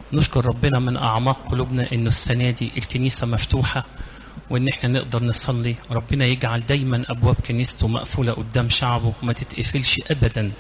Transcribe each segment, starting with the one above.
نشكر ربنا من أعماق قلوبنا إنه السنة دي الكنيسة مفتوحة وإن إحنا نقدر نصلي ربنا يجعل دايما أبواب كنيسته مقفولة قدام شعبه ما تتقفلش أبدا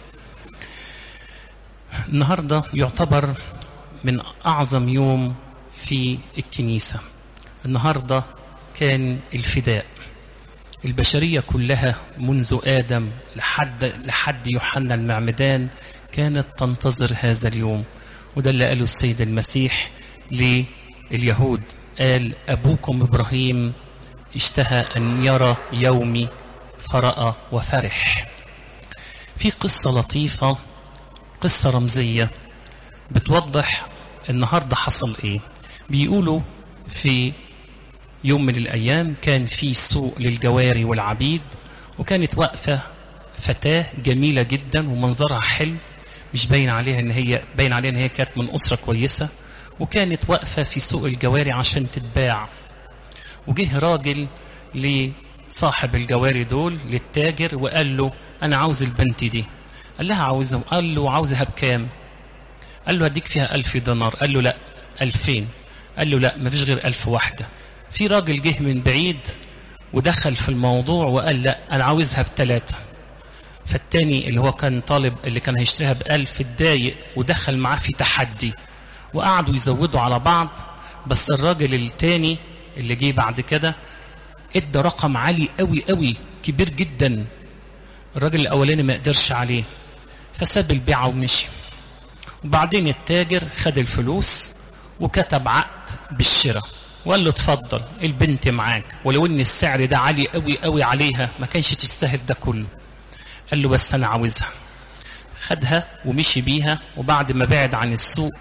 النهاردة يعتبر من أعظم يوم في الكنيسة النهاردة كان الفداء البشرية كلها منذ آدم لحد, لحد يوحنا المعمدان كانت تنتظر هذا اليوم وده اللي قاله السيد المسيح لليهود قال أبوكم إبراهيم اشتهى أن يرى يومي فرأى وفرح في قصة لطيفة قصة رمزية بتوضح النهاردة حصل ايه بيقولوا في يوم من الأيام كان في سوق للجواري والعبيد وكانت واقفة فتاة جميلة جدا ومنظرها حلو مش باين عليها ان هي باين عليها ان هي كانت من أسرة كويسة وكانت واقفة في سوق الجواري عشان تتباع وجه راجل لصاحب الجواري دول للتاجر وقال له أنا عاوز البنت دي قال لها عاوزها قال له عاوزها بكام قال له هديك فيها ألف دينار قال له لا ألفين قال له لا مفيش غير ألف واحدة في راجل جه من بعيد ودخل في الموضوع وقال لا أنا عاوزها بتلاتة فالتاني اللي هو كان طالب اللي كان هيشتريها بألف اتضايق ودخل معاه في تحدي وقعدوا يزودوا على بعض بس الراجل التاني اللي جه بعد كده ادى رقم عالي قوي قوي كبير جدا الراجل الاولاني ما قدرش عليه فساب البيعه ومشي وبعدين التاجر خد الفلوس وكتب عقد بالشراء وقال له اتفضل البنت معاك ولو ان السعر ده عالي قوي قوي عليها ما كانش تستاهل ده كله قال له بس انا عاوزها خدها ومشي بيها وبعد ما بعد عن السوق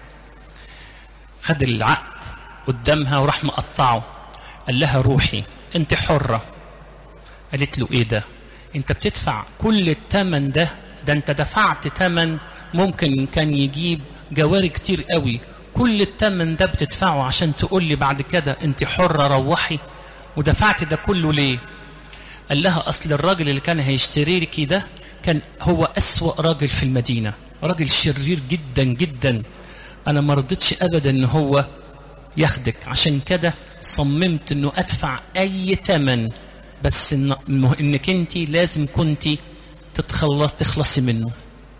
خد العقد قدامها وراح مقطعه قال لها روحي انت حرة قالت له ايه ده انت بتدفع كل التمن ده ده انت دفعت تمن ممكن كان يجيب جواري كتير قوي كل التمن ده بتدفعه عشان تقول لي بعد كده انت حرة روحي ودفعت ده كله ليه قال لها اصل الراجل اللي كان هيشتري لك ده كان هو اسوأ راجل في المدينة راجل شرير جدا جدا انا ما رضيتش ابدا ان هو ياخدك عشان كده صممت انه ادفع اي تمن بس إن انك انت لازم كنت تتخلص تخلصي منه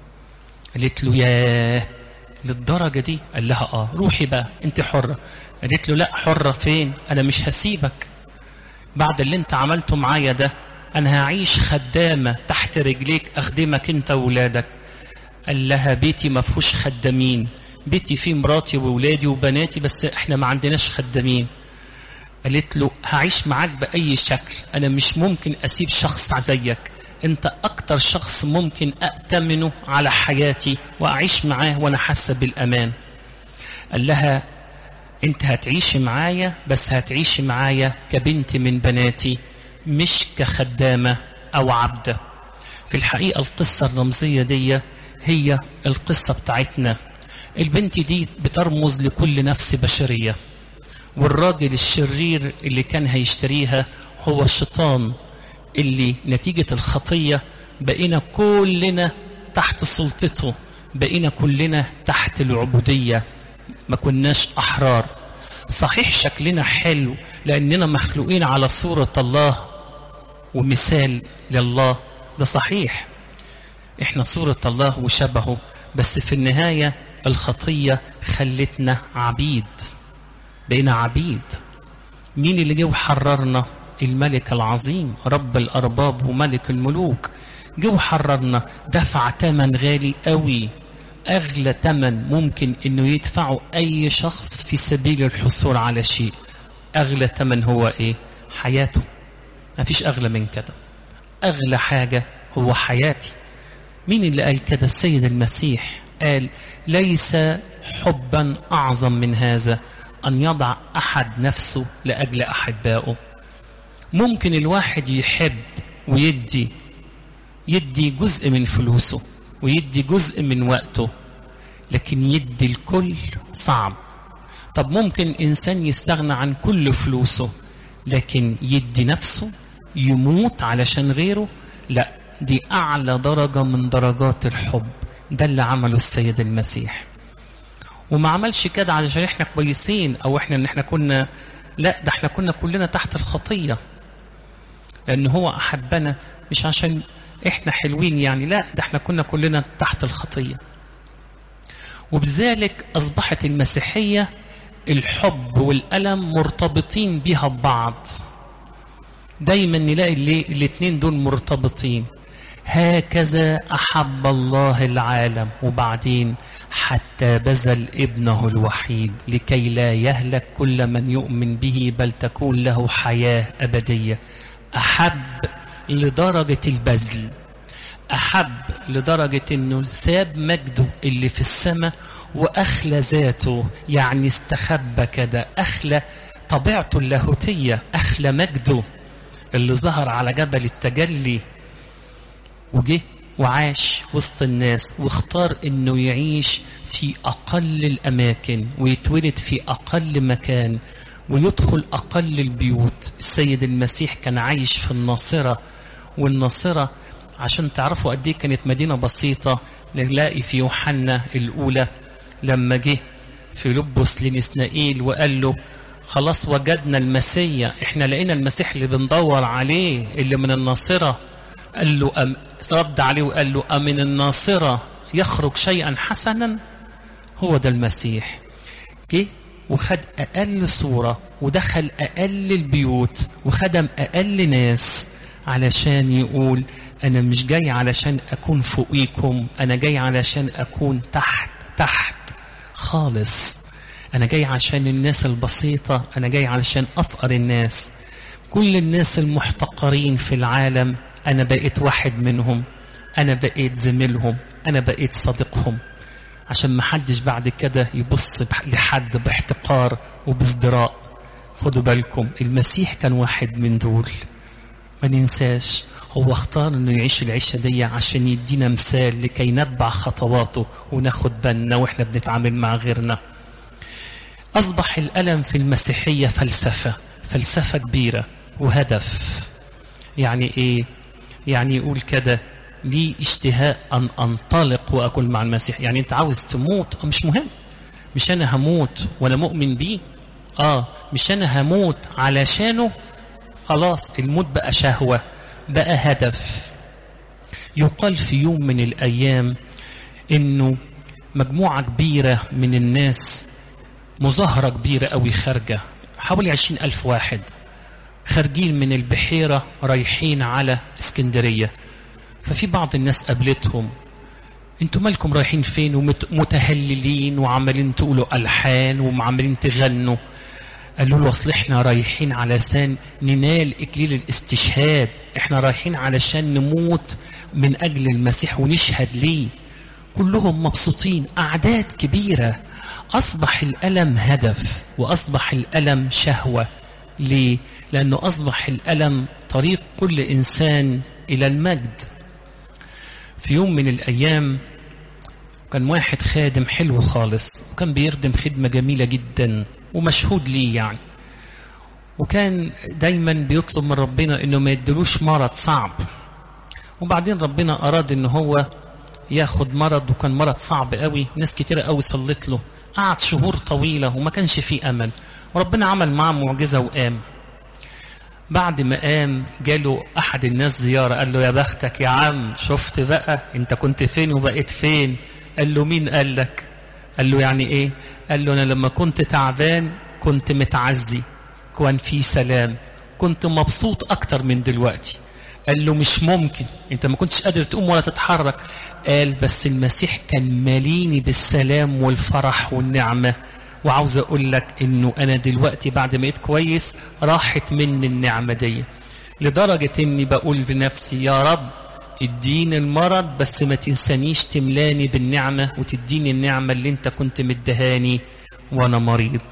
قالت له ياه للدرجة دي قال لها اه روحي بقى انت حرة قالت له لا حرة فين انا مش هسيبك بعد اللي انت عملته معايا ده انا هعيش خدامة تحت رجليك اخدمك انت وولادك قال لها بيتي ما فيهوش خدامين بيتي فيه مراتي وولادي وبناتي بس احنا ما عندناش خدامين قالت له هعيش معاك بأي شكل أنا مش ممكن أسيب شخص زيك أنت أكتر شخص ممكن أأتمنه على حياتي وأعيش معاه وأنا حاسة بالأمان قال لها أنت هتعيشي معايا بس هتعيشي معايا كبنت من بناتي مش كخدامة أو عبدة في الحقيقة القصة الرمزية دي هي القصة بتاعتنا البنت دي بترمز لكل نفس بشرية والراجل الشرير اللي كان هيشتريها هو الشيطان اللي نتيجة الخطية بقينا كلنا تحت سلطته بقينا كلنا تحت العبودية ما كناش أحرار صحيح شكلنا حلو لأننا مخلوقين على صورة الله ومثال لله ده صحيح احنا صورة الله وشبهه بس في النهاية الخطية خلتنا عبيد بقينا عبيد مين اللي جه وحررنا الملك العظيم رب الأرباب وملك الملوك جه وحررنا دفع تمن غالي قوي أغلى تمن ممكن أنه يدفعه أي شخص في سبيل الحصول على شيء أغلى تمن هو إيه حياته ما فيش أغلى من كده أغلى حاجة هو حياتي مين اللي قال كده السيد المسيح قال ليس حبا أعظم من هذا أن يضع أحد نفسه لأجل أحبائه ممكن الواحد يحب ويدي يدي جزء من فلوسه ويدي جزء من وقته لكن يدي الكل صعب طب ممكن إنسان يستغنى عن كل فلوسه لكن يدي نفسه يموت علشان غيره لا دي أعلى درجة من درجات الحب ده اللي عمله السيد المسيح وما عملش كده علشان احنا كويسين او احنا ان احنا كنا لا ده احنا كنا كلنا تحت الخطية لان هو احبنا مش عشان احنا حلوين يعني لا ده احنا كنا كلنا تحت الخطية وبذلك اصبحت المسيحية الحب والألم مرتبطين بها ببعض دايما نلاقي الاثنين دول مرتبطين هكذا أحب الله العالم وبعدين حتى بذل ابنه الوحيد لكي لا يهلك كل من يؤمن به بل تكون له حياة أبدية أحب لدرجة البذل أحب لدرجة أنه ساب مجده اللي في السماء وأخلى ذاته يعني استخبى كده أخلى طبيعته اللاهوتية أخلى مجده اللي ظهر على جبل التجلي وجه وعاش وسط الناس واختار انه يعيش في اقل الاماكن ويتولد في اقل مكان ويدخل اقل البيوت السيد المسيح كان عايش في الناصره والناصره عشان تعرفوا قد ايه كانت مدينه بسيطه نلاقي في يوحنا الاولى لما جه في لبس لنسنائيل وقال له خلاص وجدنا المسيا احنا لقينا المسيح اللي بندور عليه اللي من الناصره قال له أم رد عليه وقال له أمن الناصرة يخرج شيئا حسنا هو ده المسيح جه وخد أقل صورة ودخل أقل البيوت وخدم أقل ناس علشان يقول أنا مش جاي علشان أكون فوقيكم أنا جاي علشان أكون تحت تحت خالص أنا جاي عشان الناس البسيطة أنا جاي علشان أفقر الناس كل الناس المحتقرين في العالم أنا بقيت واحد منهم أنا بقيت زميلهم أنا بقيت صديقهم عشان ما حدش بعد كده يبص لحد باحتقار وبازدراء خدوا بالكم المسيح كان واحد من دول ما ننساش هو اختار انه يعيش العيشه دي عشان يدينا مثال لكي نتبع خطواته وناخد بالنا واحنا بنتعامل مع غيرنا اصبح الالم في المسيحيه فلسفه فلسفه كبيره وهدف يعني ايه يعني يقول كده لي اشتهاء أن أنطلق وأكون مع المسيح يعني أنت عاوز تموت مش مهم مش أنا هموت ولا مؤمن بيه آه مش أنا هموت علشانه خلاص الموت بقى شهوة بقى هدف يقال في يوم من الأيام إنه مجموعة كبيرة من الناس مظاهرة كبيرة أوي خارجة حوالي عشرين ألف واحد خارجين من البحيرة رايحين على اسكندرية ففي بعض الناس قابلتهم انتوا مالكم رايحين فين ومتهللين وعمالين تقولوا ألحان وعمالين تغنوا قالوا له اصل احنا رايحين علشان ننال اكليل الاستشهاد احنا رايحين علشان نموت من اجل المسيح ونشهد ليه كلهم مبسوطين اعداد كبيره اصبح الالم هدف واصبح الالم شهوه ليه لانه اصبح الالم طريق كل انسان الى المجد في يوم من الايام كان واحد خادم حلو خالص وكان بيخدم خدمه جميله جدا ومشهود ليه يعني وكان دايما بيطلب من ربنا انه ما يدلوش مرض صعب وبعدين ربنا اراد ان هو ياخد مرض وكان مرض صعب قوي ناس كتيرة قوي صلت له قعد شهور طويلة وما كانش فيه امل وربنا عمل معاه معجزة وقام بعد ما قام جاله احد الناس زيارة قال له يا بختك يا عم شفت بقى انت كنت فين وبقيت فين قال له مين قال لك قال له يعني ايه قال له انا لما كنت تعبان كنت متعزي كان في سلام كنت مبسوط اكتر من دلوقتي قال له مش ممكن انت ما كنتش قادر تقوم ولا تتحرك قال بس المسيح كان ماليني بالسلام والفرح والنعمة وعاوز اقول لك انه انا دلوقتي بعد ما بقيت كويس راحت مني النعمة دي لدرجة اني بقول لنفسي يا رب اديني المرض بس ما تنسانيش تملاني بالنعمة وتديني النعمة اللي انت كنت مدهاني وانا مريض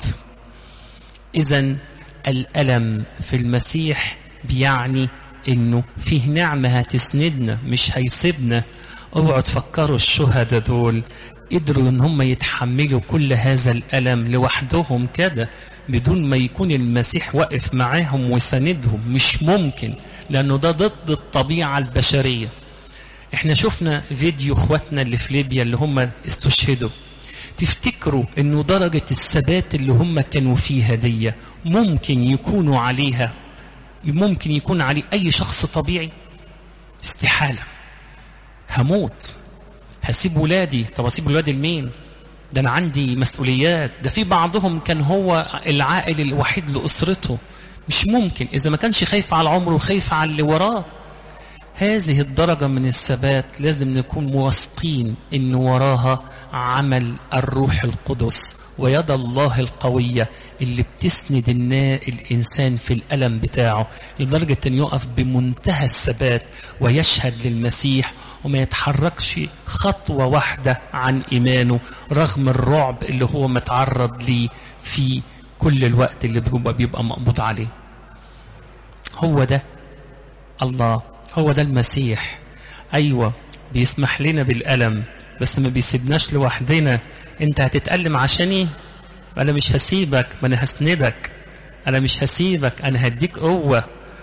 اذا الألم في المسيح بيعني انه فيه نعمة هتسندنا مش هيسيبنا اوعوا تفكروا الشهداء دول قدروا ان هم يتحملوا كل هذا الألم لوحدهم كده بدون ما يكون المسيح واقف معاهم وسندهم مش ممكن لأنه ده ضد الطبيعة البشرية احنا شفنا فيديو اخواتنا اللي في ليبيا اللي هم استشهدوا تفتكروا انه درجة الثبات اللي هم كانوا فيها دي ممكن يكونوا عليها ممكن يكون عليه اي شخص طبيعي استحالة هموت هسيب ولادي طب اسيب ولادي لمين ده انا عندي مسؤوليات ده في بعضهم كان هو العائل الوحيد لاسرته مش ممكن اذا ما كانش خايف على عمره وخايف على اللي وراه هذه الدرجة من الثبات لازم نكون مواثقين ان وراها عمل الروح القدس ويد الله القوية اللي بتسند الإنسان في الألم بتاعه لدرجة أن يقف بمنتهى الثبات ويشهد للمسيح وما يتحركش خطوة واحدة عن إيمانه رغم الرعب اللي هو متعرض ليه في كل الوقت اللي بيبقى, بيبقى مقبوض عليه هو ده الله هو ده المسيح أيوة بيسمح لنا بالألم بس ما بيسيبناش لوحدنا انت هتتألم عشاني انا مش هسيبك ما انا هسندك انا مش هسيبك انا هديك قوة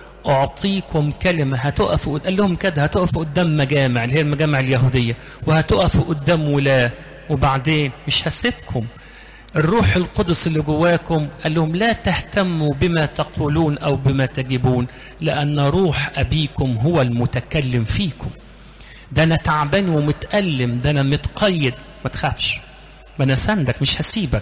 اعطيكم كلمة هتقفوا قال لهم كده هتقفوا قدام مجامع اللي هي المجامع اليهودية وهتقفوا قدام ولاة وبعدين مش هسيبكم الروح القدس اللي جواكم قال لهم لا تهتموا بما تقولون او بما تجبون لان روح ابيكم هو المتكلم فيكم ده انا تعبان ومتألم ده انا متقيد ما تخافش ما انا ساندك مش هسيبك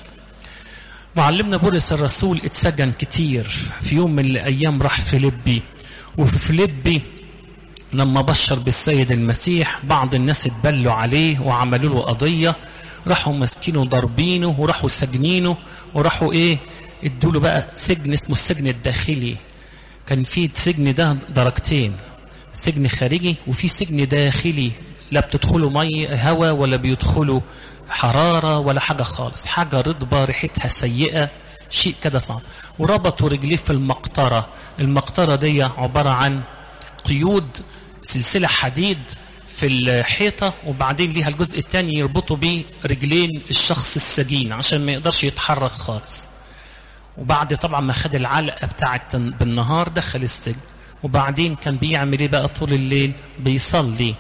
معلمنا بولس الرسول اتسجن كتير في يوم من الايام راح فيليبي وفي فيليبي لما بشر بالسيد المسيح بعض الناس اتبلوا عليه وعملوا له قضيه راحوا ماسكينه وضاربينه وراحوا سجنينه وراحوا ايه ادوا له بقى سجن اسمه السجن الداخلي كان في سجن ده درجتين سجن خارجي وفي سجن داخلي لا بتدخلوا مي هوا ولا بيدخلوا حرارة ولا حاجة خالص حاجة رطبة ريحتها سيئة شيء كده صعب وربطوا رجليه في المقطرة المقطرة دي عبارة عن قيود سلسلة حديد في الحيطة وبعدين ليها الجزء الثاني يربطوا بيه رجلين الشخص السجين عشان ما يقدرش يتحرك خالص وبعد طبعا ما خد العلقة بتاعت بالنهار دخل السجن وبعدين كان بيعمل ايه بقى طول الليل بيصلي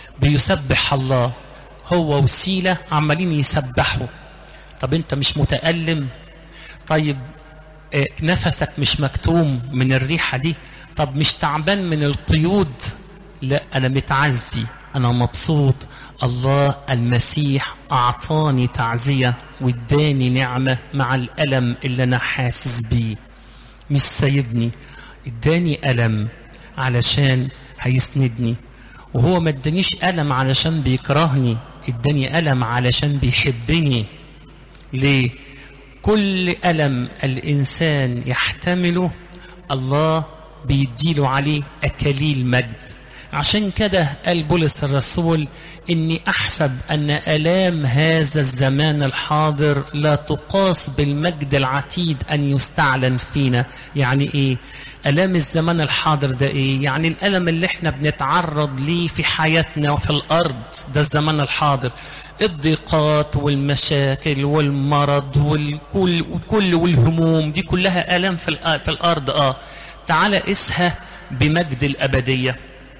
بيسبح الله هو وسيلة عمالين يسبحوا طب انت مش متألم طيب اه نفسك مش مكتوم من الريحة دي طب مش تعبان من القيود لا انا متعزي انا مبسوط الله المسيح اعطاني تعزية واداني نعمة مع الالم اللي انا حاسس بيه مش سايبني اداني ألم علشان هيسندني وهو ما ادانيش ألم علشان بيكرهني اداني ألم علشان بيحبني ليه كل ألم الإنسان يحتمله الله بيديله عليه أكاليل مجد عشان كده قال بولس الرسول إني أحسب أن ألام هذا الزمان الحاضر لا تقاس بالمجد العتيد أن يستعلن فينا يعني إيه ألام الزمان الحاضر ده إيه يعني الألم اللي إحنا بنتعرض ليه في حياتنا وفي الأرض ده الزمان الحاضر الضيقات والمشاكل والمرض والكل وكل والهموم دي كلها آلام في, في الأرض آه تعالى قسها بمجد الأبدية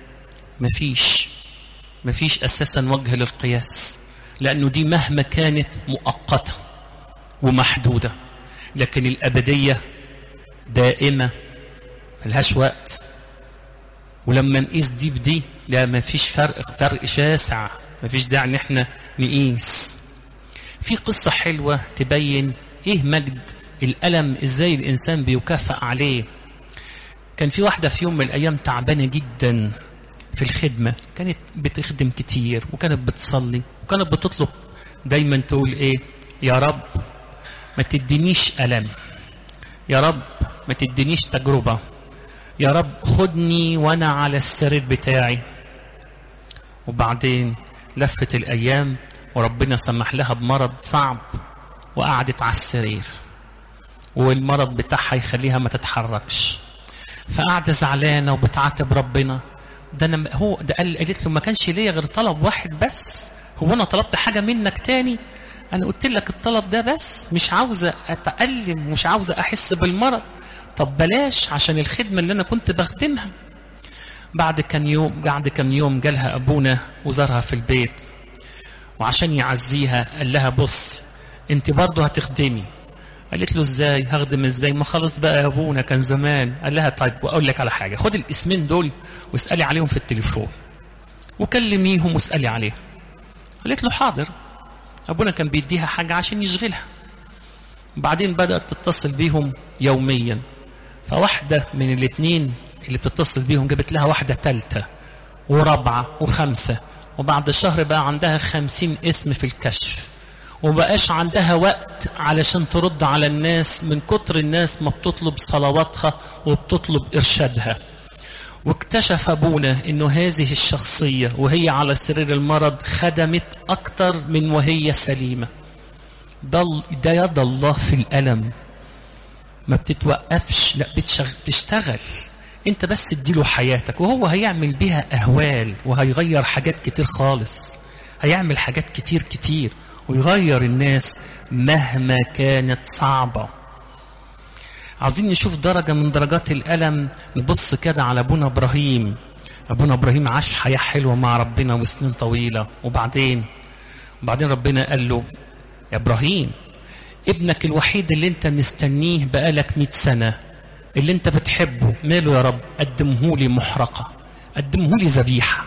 مفيش مفيش أساسا وجه للقياس لأنه دي مهما كانت مؤقتة ومحدودة لكن الأبدية دائمة ملهاش وقت ولما نقيس دي بدي لا مفيش فرق فرق شاسع مفيش داعي ان احنا نقيس في قصة حلوة تبين ايه مجد الألم ازاي الإنسان بيكافئ عليه كان في واحدة في يوم من الأيام تعبانة جدا في الخدمة كانت بتخدم كتير وكانت بتصلي وكانت بتطلب دايما تقول ايه يا رب ما تدينيش ألم يا رب ما تدينيش تجربة يا رب خدني وانا على السرير بتاعي وبعدين لفت الايام وربنا سمح لها بمرض صعب وقعدت على السرير والمرض بتاعها يخليها ما تتحركش فقعدت زعلانه وبتعاتب ربنا ده انا هو ده قال قالت له ما كانش ليا غير طلب واحد بس هو انا طلبت حاجه منك تاني انا قلت لك الطلب ده بس مش عاوزه اتالم مش عاوزه احس بالمرض طب بلاش عشان الخدمه اللي انا كنت بخدمها بعد كم يوم بعد كم يوم جالها ابونا وزارها في البيت وعشان يعزيها قال لها بص انت برضه هتخدمي قالت له ازاي هخدم ازاي ما خلاص بقى يا ابونا كان زمان قال لها طيب واقول لك على حاجه خد الاسمين دول واسالي عليهم في التليفون وكلميهم واسالي عليهم قالت له حاضر ابونا كان بيديها حاجه عشان يشغلها بعدين بدات تتصل بيهم يوميا فواحده من الاثنين اللي بتتصل بيهم جابت لها واحده ثالثه ورابعه وخمسه وبعد شهر بقى عندها خمسين اسم في الكشف ومبقاش عندها وقت علشان ترد على الناس من كتر الناس ما بتطلب صلواتها وبتطلب إرشادها واكتشف أبونا أنه هذه الشخصية وهي على سرير المرض خدمت أكتر من وهي سليمة ده, ده يد الله في الألم ما بتتوقفش لا بتشتغل انت بس اديله حياتك وهو هيعمل بيها أهوال وهيغير حاجات كتير خالص هيعمل حاجات كتير كتير ويغير الناس مهما كانت صعبة عايزين نشوف درجة من درجات الألم نبص كده على أبونا إبراهيم أبونا إبراهيم عاش حياة حلوة مع ربنا وسنين طويلة وبعدين وبعدين ربنا قال له يا إبراهيم ابنك الوحيد اللي انت مستنيه بقالك مئة سنة اللي انت بتحبه ماله يا رب قدمه لي محرقة قدمه لي ذبيحة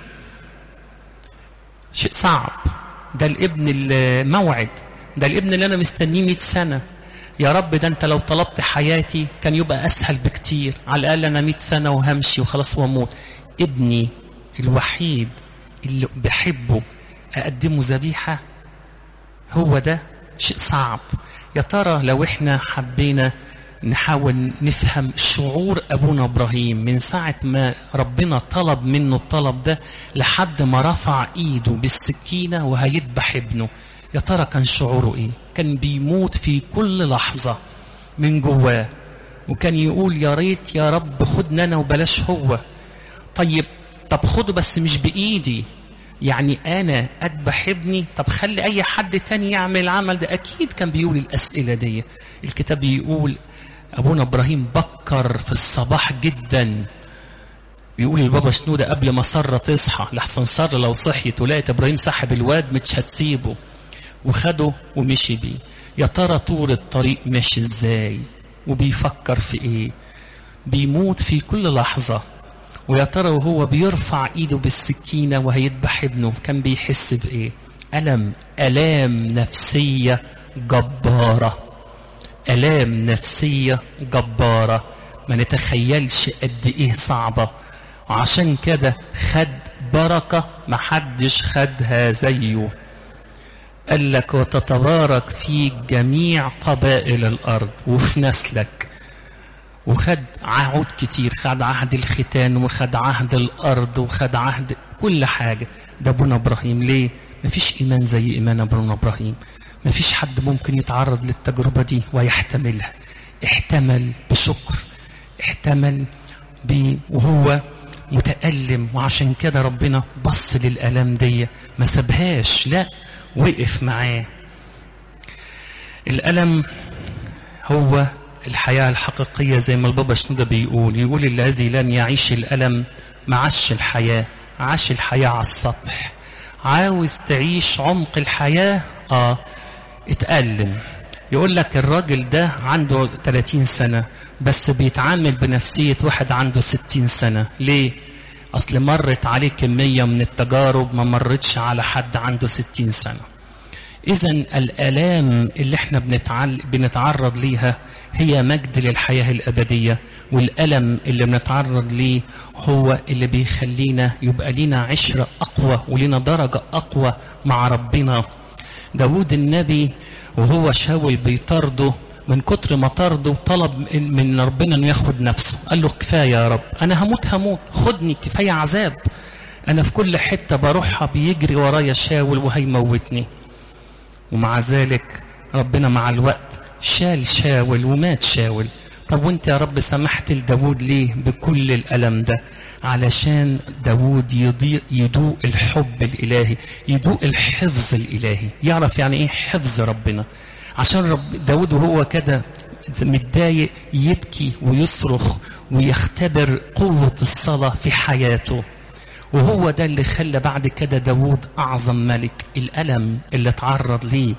شيء صعب ده الابن الموعد ده الابن اللي انا مستنيه 100 سنه يا رب ده انت لو طلبت حياتي كان يبقى اسهل بكتير على الاقل انا 100 سنه وهمشي وخلاص واموت ابني الوحيد اللي بحبه اقدمه ذبيحه هو ده شيء صعب يا ترى لو احنا حبينا نحاول نفهم شعور أبونا إبراهيم من ساعة ما ربنا طلب منه الطلب ده لحد ما رفع إيده بالسكينة وهيذبح ابنه يا ترى كان شعوره إيه كان بيموت في كل لحظة من جواه وكان يقول يا ريت يا رب خدنا أنا وبلاش هو طيب طب خده بس مش بإيدي يعني أنا أذبح ابني طب خلي أي حد تاني يعمل العمل ده أكيد كان بيقول الأسئلة دي الكتاب يقول أبونا إبراهيم بكر في الصباح جدا بيقول البابا شنودة قبل ما سارة تصحى لحسن سارة لو صحيت ولقيت إبراهيم سحب الواد مش هتسيبه وخده ومشي بيه يا ترى طول الطريق ماشي ازاي وبيفكر في ايه بيموت في كل لحظة ويا ترى وهو بيرفع ايده بالسكينة وهيذبح ابنه كان بيحس بايه ألم ألام نفسية جبارة ألام نفسية جبارة ما نتخيلش قد إيه صعبة وعشان كده خد بركة محدش خدها زيه قال لك وتتبارك في جميع قبائل الأرض وفي نسلك وخد عهود كتير خد عهد الختان وخد عهد الأرض وخد عهد كل حاجة ده ابونا إبراهيم ليه مفيش إيمان زي إيمان ابونا إبراهيم مفيش حد ممكن يتعرض للتجربة دي ويحتملها احتمل بشكر احتمل ب... وهو متألم وعشان كده ربنا بص للألم دي ما سابهاش لا وقف معاه الألم هو الحياة الحقيقية زي ما البابا شنودة بيقول يقول الذي لم يعيش الألم ما عاش الحياة عاش الحياة على السطح عاوز تعيش عمق الحياة آه اتألم يقول لك الراجل ده عنده 30 سنة بس بيتعامل بنفسية واحد عنده 60 سنة ليه؟ أصل مرت عليه كمية من التجارب ما مرتش على حد عنده 60 سنة إذا الآلام اللي احنا بنتعل... بنتعرض ليها هي مجد للحياة الأبدية والألم اللي بنتعرض ليه هو اللي بيخلينا يبقى لينا عشرة أقوى ولينا درجة أقوى مع ربنا داود النبي وهو شاول بيطرده من كتر ما طرده طلب من ربنا انه ياخد نفسه قال له كفايه يا رب انا هموت هموت خدني كفايه عذاب انا في كل حته بروحها بيجري ورايا شاول وهيموتني ومع ذلك ربنا مع الوقت شال شاول ومات شاول طب وانت يا رب سمحت لداود ليه بكل الألم ده علشان داود يضيق يدوق الحب الإلهي يدوق الحفظ الإلهي يعرف يعني ايه حفظ ربنا عشان رب داود وهو كده متضايق يبكي ويصرخ ويختبر قوة الصلاة في حياته وهو ده اللي خلى بعد كده داود أعظم ملك الألم اللي اتعرض ليه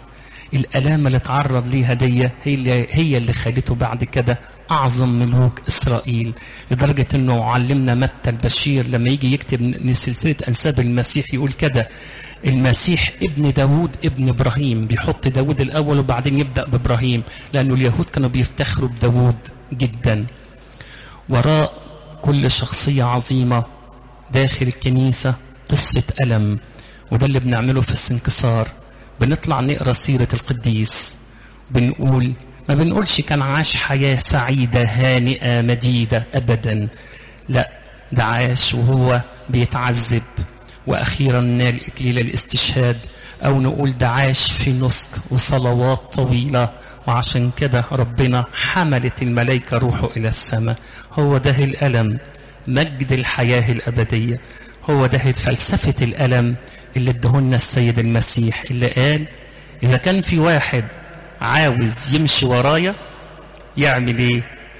الالام اللي اتعرض ليها دي هي اللي هي اللي خلته بعد كده اعظم ملوك اسرائيل لدرجه انه علمنا متى البشير لما يجي يكتب من سلسله انساب المسيح يقول كده المسيح ابن داود ابن ابراهيم بيحط داود الاول وبعدين يبدا بابراهيم لانه اليهود كانوا بيفتخروا بداود جدا وراء كل شخصيه عظيمه داخل الكنيسه قصه الم وده اللي بنعمله في السنكسار بنطلع نقرا سيره القديس بنقول ما بنقولش كان عاش حياه سعيده هانئه مديده ابدا لا ده عاش وهو بيتعذب واخيرا نال اكليل الاستشهاد او نقول ده عاش في نسك وصلوات طويله وعشان كده ربنا حملت الملائكه روحه الى السماء هو ده الالم مجد الحياه الابديه هو ده فلسفه الالم اللي ادهولنا السيد المسيح اللي قال اذا كان في واحد عاوز يمشي ورايا يعمل ايه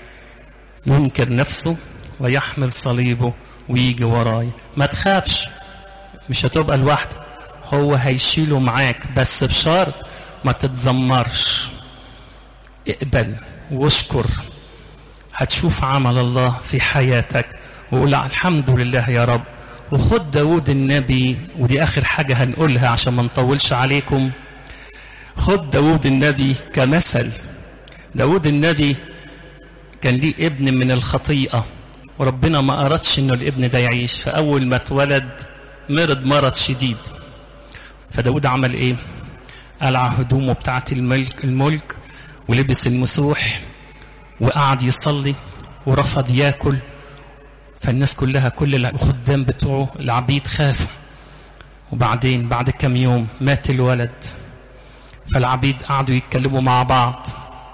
ينكر نفسه ويحمل صليبه ويجي ورايا ما تخافش مش هتبقى لوحدك هو هيشيله معاك بس بشرط ما تتذمرش اقبل واشكر هتشوف عمل الله في حياتك وقول الحمد لله يا رب وخد داود النبي ودي آخر حاجة هنقولها عشان ما نطولش عليكم خد داود النبي كمثل داود النبي كان ليه ابن من الخطيئة وربنا ما أردش إنه الابن ده يعيش فأول ما اتولد مرض مرض شديد فداود عمل إيه؟ قلع هدومه بتاعة الملك, الملك ولبس المسوح وقعد يصلي ورفض ياكل فالناس كلها كل الخدام بتوعه العبيد خافوا وبعدين بعد كم يوم مات الولد فالعبيد قعدوا يتكلموا مع بعض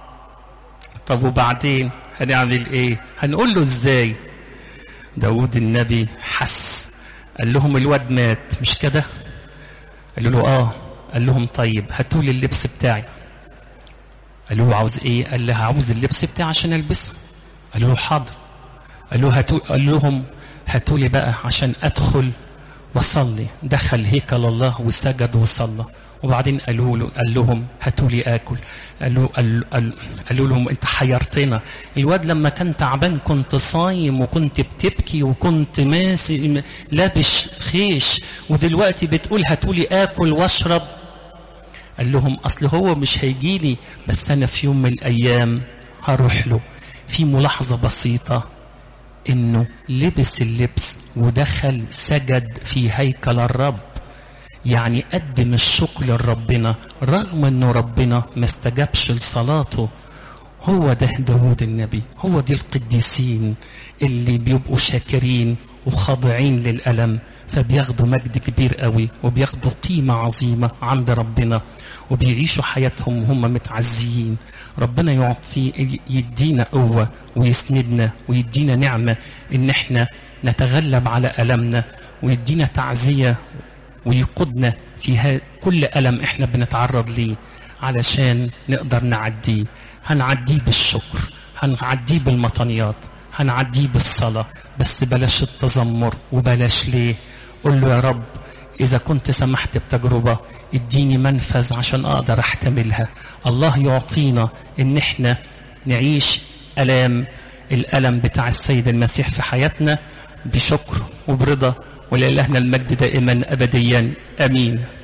طب وبعدين هنعمل ايه هنقول له ازاي داود النبي حس قال لهم الواد مات مش كده قالوا له اه قال لهم طيب هاتوا لي اللبس بتاعي قالوا له عاوز ايه قال له عاوز اللبس بتاعي عشان البسه قالوا له حاضر قال له هاتوا قال لهم هاتوا لي بقى عشان ادخل وصلي دخل هيكل الله وسجد وصلى وبعدين قالوا له قال لهم هاتوا لي اكل قالوا قال قال قالوا لهم انت حيرتنا الواد لما كان تعبان كنت صايم وكنت بتبكي وكنت ماسي لابش خيش ودلوقتي بتقول هاتوا لي اكل واشرب قال لهم اصل هو مش هيجي لي بس انا في يوم من الايام هروح له في ملاحظه بسيطه انه لبس اللبس ودخل سجد في هيكل الرب يعني قدم الشكر لربنا رغم انه ربنا ما استجابش لصلاته هو ده داود النبي هو دي القديسين اللي بيبقوا شاكرين وخاضعين للألم فبياخدوا مجد كبير قوي وبياخدوا قيمة عظيمة عند ربنا وبيعيشوا حياتهم وهم متعزيين ربنا يعطي يدينا قوة ويسندنا ويدينا نعمة ان احنا نتغلب على ألمنا ويدينا تعزية ويقودنا في كل ألم احنا بنتعرض ليه علشان نقدر نعديه هنعديه بالشكر هنعديه بالمطنيات هنعديه بالصلاة بس بلاش التذمر وبلاش ليه قل له يا رب إذا كنت سمحت بتجربة اديني منفذ عشان أقدر أحتملها الله يعطينا إن إحنا نعيش ألام الألم بتاع السيد المسيح في حياتنا بشكر وبرضا ولإلهنا المجد دائما أبديا أمين